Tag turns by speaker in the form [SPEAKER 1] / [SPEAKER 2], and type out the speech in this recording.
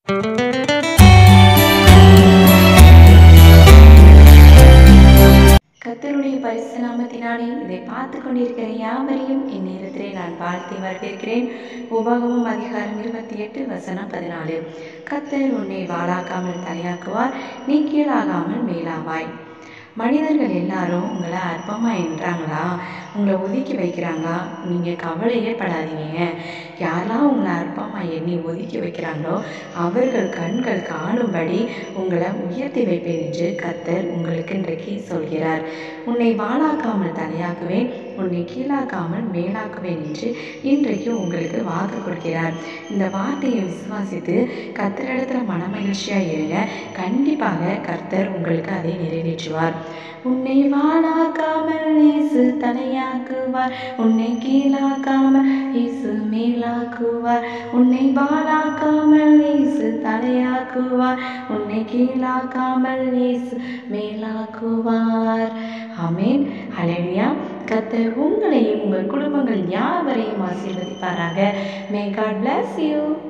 [SPEAKER 1] கர்த்தருடைய பரிசு நாமத்தினாலே இதை பார்த்து கொண்டிருக்கிற யாவரையும் இந்நேரத்திலே நான் வாழ்த்தி வரவேற்கிறேன் உபகமும் அதிகாரம் இருபத்தி எட்டு வசனம் பதினாலு கர்த்தர் உன்னை வாழாக்காமல் தலையாக்குவார் நீ கீழாகாமல் மேலாவாய் மனிதர்கள் எல்லாரும் உங்களை அற்பமா என்றாங்களா உங்களை ஒதுக்கி வைக்கிறாங்க நீங்கள் கவலையே படாதீங்க யாரெல்லாம் உங்களை அற்பமா எண்ணி ஒதுக்கி வைக்கிறாங்களோ அவர்கள் கண்கள் காணும்படி உங்களை உயர்த்தி வைப்பேன் என்று கர்த்தர் உங்களுக்கு இன்றைக்கு சொல்கிறார் உன்னை வாழாக்காமல் தலையாக்குவேன் உன்னை கீழாக்காமல் மேலாக்குவேன் என்று இன்றைக்கு உங்களுக்கு வாக்கு கொடுக்கிறார் இந்த வார்த்தையை விசுவாசித்து கர்த்தரிடத்துல மனமகிழ்ச்சியாக இருங்க கண்டிப்பாக கர்த்தர் உங்களுக்கு அதை நிறைவேற்றுவார் உன்னை வாழாக்காமல் இயேசு தலையாக்குவார் உன்னை கீழாக்காமல் இயேசு மேலாக்குவார் உன்னை வாழாக்காமல் இயேசு தலையாக்குவார் உன்னை கீழாக்காமல் இயேசு மேலாக்குவார் ஆமேன் ஹalleluya கர்த்தர் உங்களையும் உங்கள் குடும்பங்கள் யாவரையும் ஆசீர்வதிப்பாராக மே காட் bless you